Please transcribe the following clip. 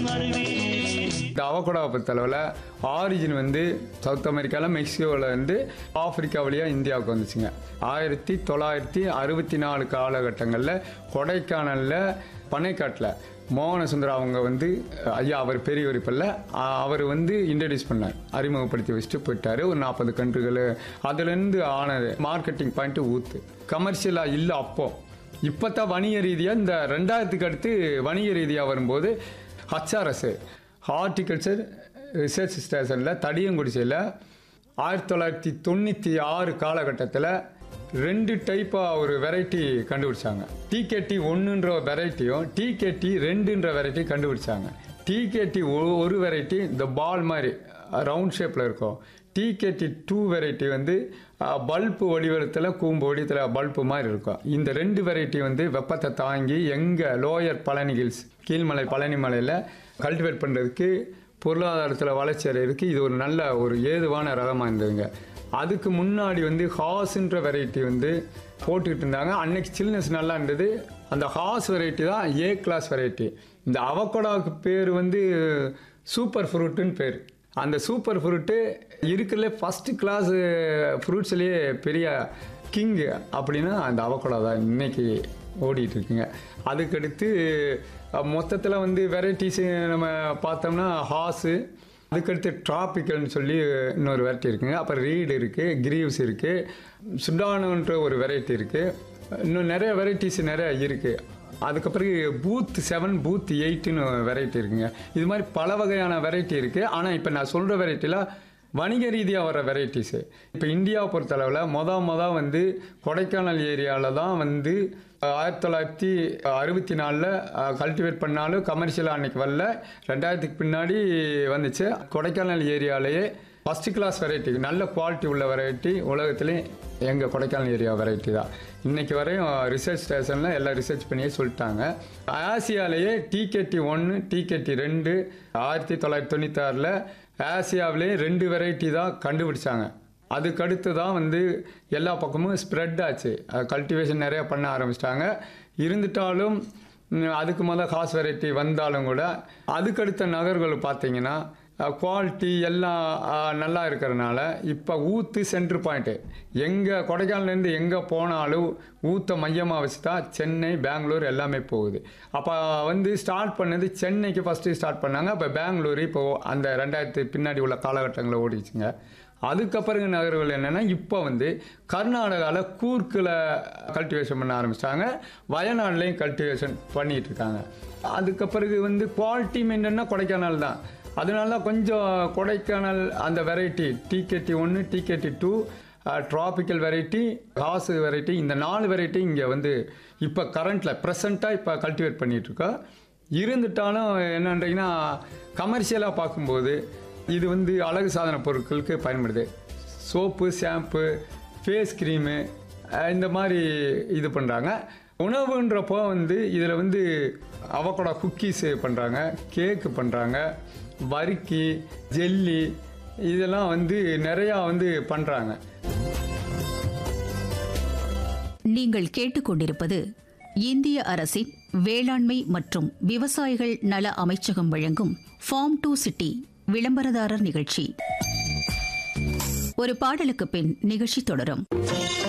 இந்த அவகோடாவை பொறுத்தளவில் ஆரிஜின் வந்து சவுத் அமெரிக்காவில் மெக்சிகோவில் வந்து ஆப்பிரிக்கா வழியாக இந்தியாவுக்கு வந்துச்சுங்க ஆயிரத்தி தொள்ளாயிரத்தி அறுபத்தி நாலு காலகட்டங்களில் கொடைக்கானலில் பனைக்காட்டில் மோகன சுந்தரம் அவங்க வந்து ஐயா அவர் பெரியவர் இப்பல்ல அவர் வந்து இன்ட்ரடியூஸ் பண்ணார் அறிமுகப்படுத்தி வச்சுட்டு போயிட்டாரு ஒரு நாற்பது கன்றுகள் அதுலேருந்து ஆனது மார்க்கெட்டிங் பாயிண்ட்டு ஊத்து கமர்ஷியலாக இல்லை அப்போ இப்போ தான் வணிக ரீதியாக இந்த ரெண்டாயிரத்துக்கு அடுத்து வணிக ரீதியாக வரும்போது ஹச்ஆர்எஸ் ஹார்டிகல்ச்சர் ரிசர்ச் ஸ்டேஷனில் தடியங்குடிசையில் ஆயிரத்தி தொள்ளாயிரத்தி தொண்ணூற்றி ஆறு காலகட்டத்தில் ரெண்டு டைப்பாக ஒரு வெரைட்டி கண்டுபிடிச்சாங்க டிகேடி ஒன்றுன்ற வெரைட்டியும் டிகேடி ரெண்டுன்ற வெரைட்டி கண்டுபிடிச்சாங்க டிகேடி ஒரு வெரைட்டி இந்த பால் மாதிரி ரவுண்ட் ஷேப்பில் இருக்கும் டிகேடி டூ வெரைட்டி வந்து பல்பு வடிவத்தில் கூம்பு வடிவத்தில் பல்பு மாதிரி இருக்கும் இந்த ரெண்டு வெரைட்டி வந்து வெப்பத்தை தாங்கி எங்கள் லோயர் பழனி ஹில்ஸ் கீழ்மலை பழனி மலையில் கல்டிவேட் பண்ணுறதுக்கு பொருளாதாரத்தில் வளர்ச்சி அடையிறதுக்கு இது ஒரு நல்ல ஒரு ஏதுவான ரகமாக இருந்ததுங்க அதுக்கு முன்னாடி வந்து ஹாஸ்ன்ற வெரைட்டி வந்து போட்டுக்கிட்டு இருந்தாங்க அன்னைக்கு சில்னஸ் நல்லா இருந்தது அந்த ஹாஸ் வெரைட்டி தான் ஏ கிளாஸ் வெரைட்டி இந்த அவக்கோடாவுக்கு பேர் வந்து சூப்பர் ஃப்ரூட்டுன்னு பேர் அந்த சூப்பர் ஃப்ரூட்டு இருக்கிறதுல ஃபஸ்ட்டு கிளாஸ் ஃப்ரூட்ஸ்லேயே பெரிய கிங் அப்படின்னா அந்த அவக்கோடா தான் இன்னைக்கு ஓடிட்டு இருக்குங்க அதுக்கடுத்து மொத்தத்தில் வந்து வெரைட்டிஸ் நம்ம பார்த்தோம்னா ஹாஸு அதுக்கடுத்து டிராபிக்கல்னு சொல்லி இன்னொரு வெரைட்டி இருக்குங்க அப்புறம் ரீடு இருக்குது கிரீவ்ஸ் இருக்குது சுடானுன்ற ஒரு வெரைட்டி இருக்குது இன்னும் நிறைய வெரைட்டிஸ் நிறைய இருக்குது அதுக்கப்புறம் பூத் செவன் பூத் எயிட்டுன்னு வெரைட்டி இருக்குங்க இது மாதிரி பல வகையான வெரைட்டி இருக்குது ஆனால் இப்போ நான் சொல்கிற வெரைட்டியில் வணிக ரீதியாக வர வெரைட்டிஸு இப்போ இந்தியாவை பொறுத்தளவில் மொத மொத வந்து கொடைக்கானல் ஏரியாவில் தான் வந்து ஆயிரத்தி தொள்ளாயிரத்தி அறுபத்தி நாலில் கல்டிவேட் பண்ணாலும் கமர்ஷியலாக அன்னைக்கு வரல ரெண்டாயிரத்துக்கு பின்னாடி வந்துச்சு கொடைக்கானல் ஏரியாலேயே ஃபஸ்ட்டு கிளாஸ் வெரைட்டி நல்ல குவாலிட்டி உள்ள வெரைட்டி உலகத்திலே எங்கள் கொடைக்கானல் ஏரியா வெரைட்டி தான் இன்றைக்கி வரையும் ரிசர்ச் ஸ்டேஷனில் எல்லாம் ரிசர்ச் பண்ணியே சொல்லிட்டாங்க ஆசியாலேயே டிகேடி ஒன்று டிகேடி ரெண்டு ஆயிரத்தி தொள்ளாயிரத்தி தொண்ணூத்தாறில் ஆசியாவிலேயே ரெண்டு வெரைட்டி தான் கண்டுபிடிச்சாங்க அதுக்கடுத்து தான் வந்து எல்லா பக்கமும் ஸ்ப்ரெட் ஆச்சு கல்டிவேஷன் நிறையா பண்ண ஆரம்பிச்சிட்டாங்க இருந்துட்டாலும் அதுக்கு முதல் ஹாஸ் வெரைட்டி வந்தாலும் கூட அதுக்கடுத்த நகர்கள் பார்த்தீங்கன்னா குவாலிட்டி எல்லாம் நல்லா இருக்கிறனால இப்போ ஊத்து சென்ட்ரு பாயிண்ட்டு எங்கே கொடைக்கானலேருந்து எங்கே போனாலும் ஊத்தை மையமாக வச்சு தான் சென்னை பெங்களூர் எல்லாமே போகுது அப்போ வந்து ஸ்டார்ட் பண்ணது சென்னைக்கு ஃபஸ்ட்டு ஸ்டார்ட் பண்ணாங்க அப்போ பெங்களூர் இப்போது அந்த ரெண்டாயிரத்து பின்னாடி உள்ள காலகட்டங்களில் ஓடிச்சுங்க அதுக்கப்புறம் நகர்கள் என்னென்னா இப்போ வந்து கர்நாடகாவில் கூர்க்கில் கல்டிவேஷன் பண்ண ஆரம்பிச்சிட்டாங்க வயநாடுலேயும் கல்டிவேஷன் பண்ணிகிட்டு இருக்காங்க அதுக்கு பிறகு வந்து குவாலிட்டி மெயின்டென்னா கொடைக்கானல் தான் அதனால தான் கொஞ்சம் கொடைக்கானல் அந்த வெரைட்டி டிகேடி ஒன்று டிகேடி டூ ட்ராபிக்கல் வெரைட்டி காசு வெரைட்டி இந்த நாலு வெரைட்டி இங்கே வந்து இப்போ கரண்ட்டில் ப்ரெசண்ட்டாக இப்போ கல்டிவேட் பண்ணிகிட்ருக்கோம் இருந்துட்டாலும் என்னன்றீங்கன்னா கமர்ஷியலாக பார்க்கும்போது இது வந்து அழகு சாதன பொருட்களுக்கு பயன்படுது சோப்பு ஷாம்பு ஃபேஸ் க்ரீமு இந்த மாதிரி இது பண்ணுறாங்க உணவுன்றப்போ வந்து இதில் வந்து அவக்கோடா குக்கீஸு பண்ணுறாங்க கேக்கு பண்ணுறாங்க வறுக்கி ஜெல்லி இதெல்லாம் வந்து நிறையா வந்து பண்ணுறாங்க நீங்கள் கேட்டுக்கொண்டிருப்பது இந்திய அரசின் வேளாண்மை மற்றும் விவசாயிகள் நல அமைச்சகம் வழங்கும் ஃபார்ம் டு சிட்டி விளம்பரதாரர் நிகழ்ச்சி ஒரு பாடலுக்கு பின் நிகழ்ச்சி தொடரும்